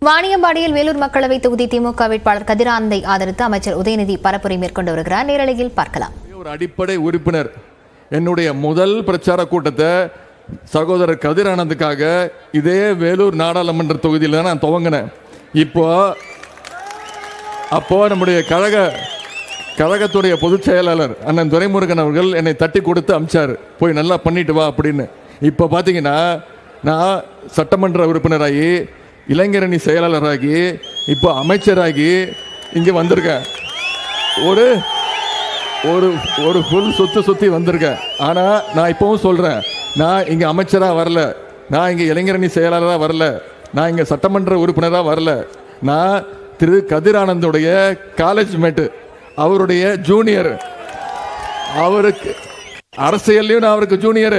வாணியம்பாடியில் வேலூர் மக்களவை தொகுதி திமுக வேட்பாளர் கதிரானந்தை ஆதரித்து அமைச்சர் உதயநிதி பரப்புரை மேற்கொண்டு வருகிறார் நேரலையில் பார்க்கலாம் ஒரு அடிப்படை உறுப்பினர் என்னுடைய முதல் பிரச்சார கூட்டத்தை சகோதரர் கதிர் ஆனந்துக்காக இதே வேலூர் நாடாளுமன்ற தொகுதியில் தான் நான் துவங்கினேன் இப்போ அப்போ நம்முடைய கழக கழகத்துடைய பொதுச் செயலாளர் அண்ணன் துரைமுருகன் அவர்கள் என்னை தட்டி கொடுத்து அமிச்சார் போய் நல்லா பண்ணிட்டு வா அப்படின்னு இப்போ பார்த்தீங்கன்னா நான் சட்டமன்ற உறுப்பினராகி இளைஞரணி செயலாளராகி இப்போ அமைச்சராகி இங்கே வந்திருக்கேன் ஒரு ஒரு ஒரு ஃபுல் சுத்தி சுத்தி வந்திருக்கேன் ஆனா நான் இப்பவும் சொல்றேன் நான் இங்க அமைச்சரா வரல நான் இங்க இளைஞரணி செயலாளரா வரல நான் இங்க சட்டமன்ற உறுப்பினரா வரல நான் திரு கதிரானந்துடைய காலேஜ் மேட்டு அவருடைய ஜூனியர் அவருக்கு அரசியல்லையும் நான் அவருக்கு ஜூனியரு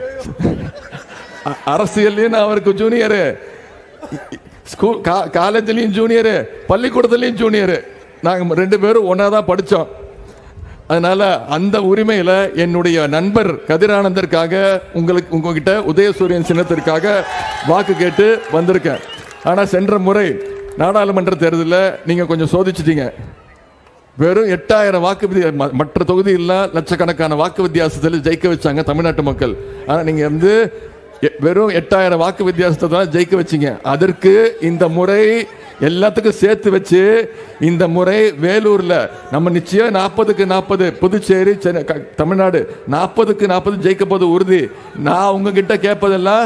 அ- அரசியல்லையும் நான் அவருக்கு ஜூனியரு ஸ்கூல் கா- காலேஜ்லயும் ஜூனியரு பள்ளிக்கூடத்துலயும் ஜூனியரு நாங்க ரெண்டு பேரும் ஒன்னா தான் படிச்சோம் அதனால அந்த உரிமையில என்னுடைய நண்பர் கதிரானந்தருக்காக உங்களுக்கு உங்ககிட்ட உதயசூரியன் சின்னத்திற்காக வாக்கு கேட்டு வந்திருக்கேன் ஆனா சென்ற முறை நாடாளுமன்ற தேர்தலில் நீங்க கொஞ்சம் சோதிச்சிட்டீங்க வெறும் எட்டாயிரம் வாக்கு வித்தி- ம- மற்ற தொகுதியில் லட்சக்கணக்கான வாக்கு வித்தியாசத்தில் ஜெயிக்க வச்சாங்க தமிழ்நாட்டு மக்கள் ஆனா நீங்க வந்து எ- வெறும் எட்டாயிரம் வாக்கு வித்தியாசத்தை தான் ஜெயிக்க வச்சீங்க அதற்கு இந்த முறை எல்லாத்துக்கும் சேர்த்து வச்சு இந்த முறை வேலூர்ல நம்ம நிச்சயம் நாற்பதுக்கு நாற்பது புதுச்சேரி சென்னை க- தமிழ்நாடு நாற்பதுக்கு நாற்பது ஜெயிக்க போது உறுதி நான் உங்ககிட்ட கேட்பதெல்லாம்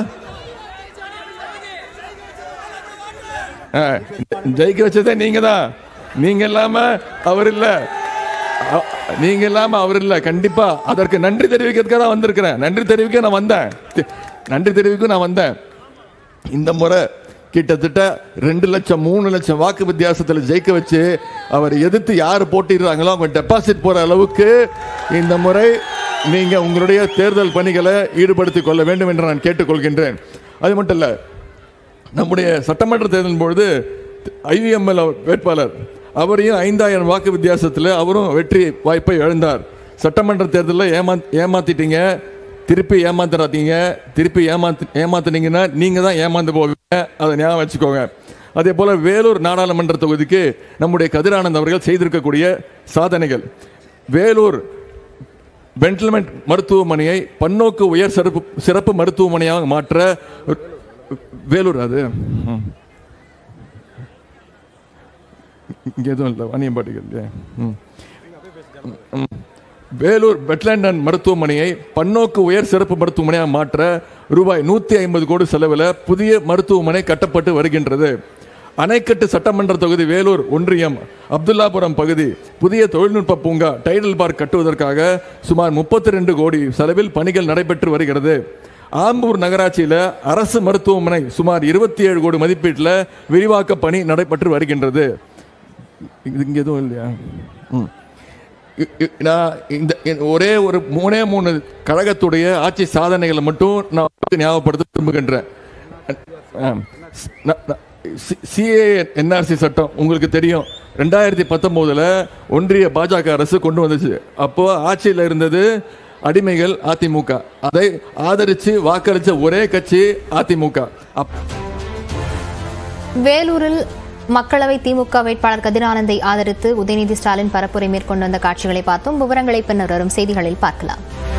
ஆ, ஜெயிக்க வச்சதே நீங்க தான் நீங்க இல்லாம அவர் இல்ல அ- நீங்க இல்லாம அவர் இல்ல கண்டிப்பா அதற்கு நன்றி தெரிவிக்கிறதுக்காக தான் வந்திருக்கிறேன் நன்றி தெரிவிக்க நான் வந்தேன் தி- நன்றி தெரிவிக்க நான் வந்தேன் இந்த முறை கிட்டத்தட்ட ரெண்டு லட்சம் மூணு லட்சம் வாக்கு வித்தியாசத்தில் ஜெயிக்க வச்சு அவர் எதிர்த்து யார் போட்டிடுறாங்களோ அவங்க டெபாசிட் போற அளவுக்கு இந்த முறை நீங்க உங்களுடைய தேர்தல் பணிகளை ஈடுபடுத்திக் கொள்ள வேண்டும் என்று நான் கேட்டுக்கொள்கின்றேன் அது மட்டும் இல்லை நம்முடைய சட்டமன்ற தேர்தலின் பொழுது ஐவிஎம்எல் வேட்பாளர் அவரையும் ஐந்தாயிரம் வாக்கு வித்தியாசத்தில் அவரும் வெற்றி வாய்ப்பை இழந்தார் சட்டமன்ற தேர்தலில் ஏமா ஏமாத்திட்டீங்க திருப்பி ஏமாத்துறாதீங்க திருப்பி ஏமாத்து ஏமாத்துனீங்கன்னா நீங்க தான் ஏமாந்து போவீங்க அதை ஞாபகம் வச்சுக்கோங்க அதே போல வேலூர் நாடாளுமன்ற தொகுதிக்கு நம்முடைய கதிரானந்த் அவர்கள் செய்திருக்கக்கூடிய சாதனைகள் வேலூர் பென்ட்ல்மெண்ட் மருத்துவமனையை பன்னோக்கு உயர் சிறப்பு சிறப்பு மருத்துவமனையாக மாற்ற வேலூர் அது ம். இங்க எதுவும் இல்லை வாணியம்பாடிக்கு இல்லையா ம். ம். வேலூர் பெட்லேண்ட் அண்ட் மருத்துவமனையை பன்னோக்கு உயர் சிறப்பு மருத்துவமனையாக மாற்ற ரூபாய் நூத்தி ஐம்பது கோடி செலவில் புதிய மருத்துவமனை கட்டப்பட்டு வருகின்றது அணைக்கட்டு சட்டமன்ற தொகுதி வேலூர் ஒன்றியம் அப்துல்லாபுரம் பகுதி புதிய தொழில்நுட்ப பூங்கா டைடல் பார்க் கட்டுவதற்காக சுமார் முப்பத்தி ரெண்டு கோடி செலவில் பணிகள் நடைபெற்று வருகிறது ஆம்பூர் நகராட்சியில் அரசு மருத்துவமனை சுமார் இருபத்தி ஏழு கோடி மதிப்பீட்டில் விரிவாக்க பணி நடைபெற்று வருகின்றது இது இங்க எதுவும் இல்லையா ம். இ- இ- நான் இந்த இந்த ஒரே ஒரு மூணே மூணு கழகத்துடைய ஆட்சி சாதனைகளை மட்டும் நான் உங்களுக்கு ஞாபகப்படுத்த விரும்புகின்றேன் சிஏ என்ஆர்சி சட்டம் உங்களுக்கு தெரியும் ரெண்டாயிரத்தி பத்தொன்பதுல ஒன்றிய பாஜக அரசு கொண்டு வந்துச்சு அப்போ ஆட்சியில் இருந்தது அடிமைகள் அதிமுக அதை ஆதரிச்சு வாக்களிச்ச ஒரே கட்சி அதிமுக அப் வேலூரில் மக்களவை திமுக வேட்பாளர் கதிரானந்தை ஆதரித்து உதயநிதி ஸ்டாலின் பரப்புரை மேற்கொண்டு வந்த காட்சிகளை பார்த்தோம் விவரங்களை பின்னர் வரும் செய்திகளில் பார்க்கலாம்